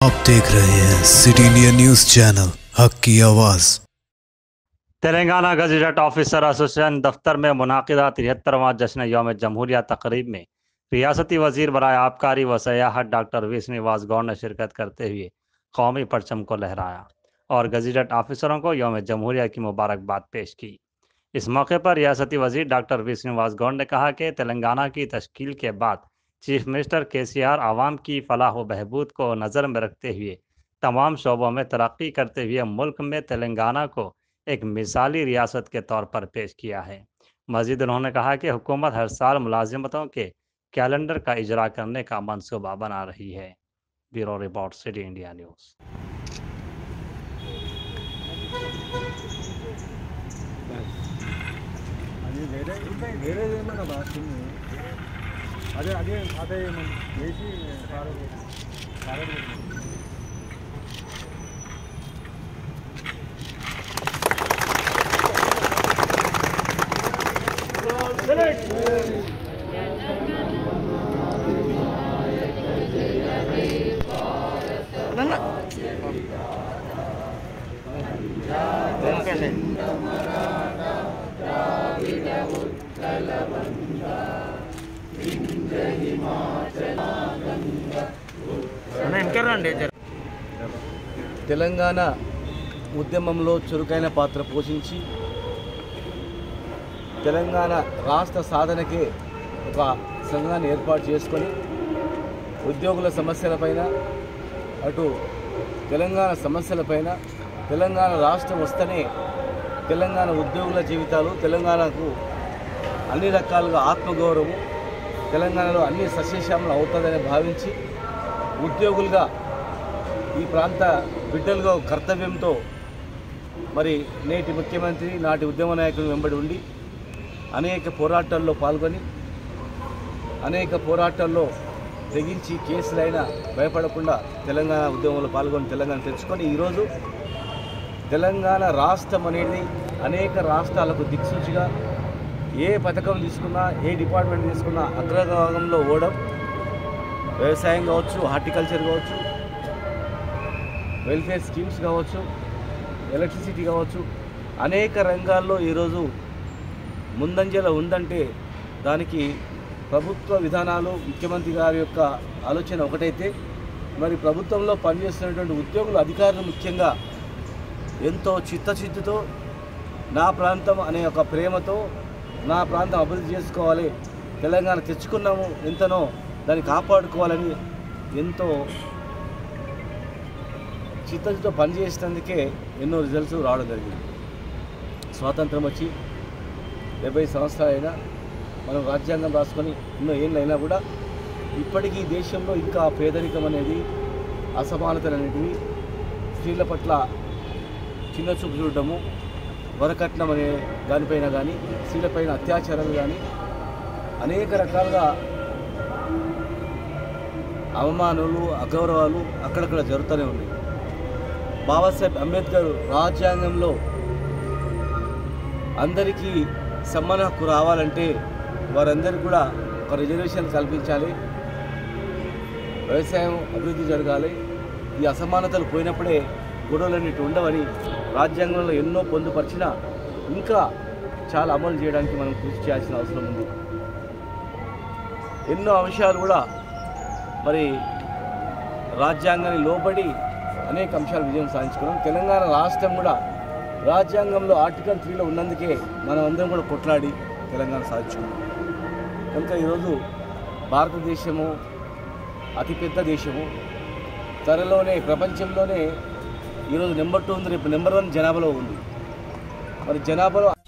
आप देख रहे हैं सिटी इंडिया न्यूज चैनल हक की आवाज तेलंगाना गजट ऑफिसर एसोसिएशन दफ्तर में मुनदा तिहत्तरवां जश्न योम जमहूरिया तकरीब में रियासती वजीर बरए आबकारी व सयाहत डॉक्टर वी श्रीनिवास गौड़ ने शिरकत करते हुए कौमी परचम को लहराया और गजट ऑफिसरों को योम जमहूरिया की मुबारकबाद पेश की इस मौके पर रियासती वजीर डॉक्टर वी श्रीनिवास गौड़ ने कहा कि तेलंगाना की तश्कील के बाद चीफ मिनिस्टर के सी आर आवाम की फलाह व बहबूद को नज़र में रखते हुए तमाम शोबों में तरक्की करते हुए मुल्क में तेलंगाना को एक मिसाली रियासत के तौर पर पेश किया है मजीद उन्होंने कहा कि हुकूमत हर साल मुलाजिमतों के कैलेंडर का इजरा करने का मंसूबा बना रही है bureau report city India news అది వేరే ఇంకా వేరేది ఏమన్నా బాగుంది అదే అదే అదే ఏమన్నా వేసి కారం కారం తెలంగాణ ఉద్యమంలో చురుకైన పాత్ర పోషించి తెలంగాణ రాష్ట్ర సాధనకే ఒక సంఘాన్ని ఏర్పాటు చేసుకొని ఉద్యోగుల సమస్యలపైన అటు తెలంగాణ సమస్యలపైన తెలంగాణ రాష్ట్రం వస్తేనే తెలంగాణ ఉద్యోగుల జీవితాలు తెలంగాణకు అన్ని రకాలుగా ఆత్మగౌరవం తెలంగాణలో అన్ని సస్యశ్యామలు అవుతుందని భావించి ఉద్యోగులుగా ఈ ప్రాంత బిడ్డలుగా ఒక కర్తవ్యంతో మరి నేటి ముఖ్యమంత్రి నాటి ఉద్యమ నాయకులు వెంబడి ఉండి అనేక పోరాటాల్లో పాల్గొని అనేక పోరాటాల్లో తెగించి కేసులైనా భయపడకుండా తెలంగాణ ఉద్యమంలో పాల్గొని తెలంగాణ తెచ్చుకొని ఈరోజు తెలంగాణ రాష్ట్రం అనేది అనేక రాష్ట్రాలకు దిక్సూచిగా ఏ పథకం తీసుకున్నా ఏ డిపార్ట్మెంట్ తీసుకున్నా అగ్రభాగంలో ఓవడం వ్యవసాయం కావచ్చు హార్టికల్చర్ కావచ్చు వెల్ఫేర్ స్కీమ్స్ కావచ్చు ఎలక్ట్రిసిటీ కావచ్చు అనేక రంగాల్లో ఈరోజు ముందంజలో ఉందంటే దానికి ప్రభుత్వ విధానాలు ముఖ్యమంత్రి గారి యొక్క ఆలోచన ఒకటైతే మరి ప్రభుత్వంలో పనిచేస్తున్నటువంటి ఉద్యోగులు అధికారులు ముఖ్యంగా ఎంతో చిత్తశుద్ధితో నా ప్రాంతం అనే ఒక ప్రేమతో నా ప్రాంతం అభివృద్ధి చేసుకోవాలి తెలంగాణ తెచ్చుకున్నాము ఎంతనో దాన్ని కాపాడుకోవాలని ఎంతో చిత్తశుద్ధితో పనిచేసినందుకే ఎన్నో రిజల్ట్స్ రావడం జరిగింది స్వాతంత్రం వచ్చి డెబ్బై సంవత్సరాలైనా మనం రాజ్యాంగం రాసుకొని ఎన్నో ఏళ్ళు అయినా కూడా ఇప్పటికీ ఈ దేశంలో ఇంకా పేదరికం అనేది అసమానతలు అనేటివి స్త్రీల పట్ల చిన్న చూపు చూడటము వరకట్నం అనే దానిపైన కానీ స్త్రీలపైన అత్యాచారాలు కానీ అనేక రకాలుగా అవమానాలు అగౌరవాలు అక్కడక్కడ జరుగుతూనే ఉన్నాయి బాబాసాహెబ్ అంబేద్కర్ రాజ్యాంగంలో అందరికీ సమాన హక్కు రావాలంటే వారందరికీ కూడా ఒక రిజర్వేషన్ కల్పించాలి వ్యవసాయం అభివృద్ధి జరగాలి ఈ అసమానతలు పోయినప్పుడే గొడవలన్నిటి ఉండవని రాజ్యాంగంలో ఎన్నో పొందుపరిచినా ఇంకా చాలా అమలు చేయడానికి మనం కృషి చేయాల్సిన అవసరం ఉంది ఎన్నో అంశాలు కూడా మరి రాజ్యాంగాన్ని లోబడి అనేక అంశాలు విజయం సాధించుకున్నాం తెలంగాణ రాష్ట్రం కూడా రాజ్యాంగంలో ఆర్టికల్ త్రీలో ఉన్నందుకే మనం అందరం కూడా కొట్లాడి తెలంగాణ సాధించుకున్నాం కనుక ఈరోజు భారతదేశము అతిపెద్ద దేశము త్వరలోనే ప్రపంచంలోనే ఈరోజు నెంబర్ టూ ఉంది రేపు నెంబర్ వన్ జనాభాలో ఉంది మరి జనాభాలో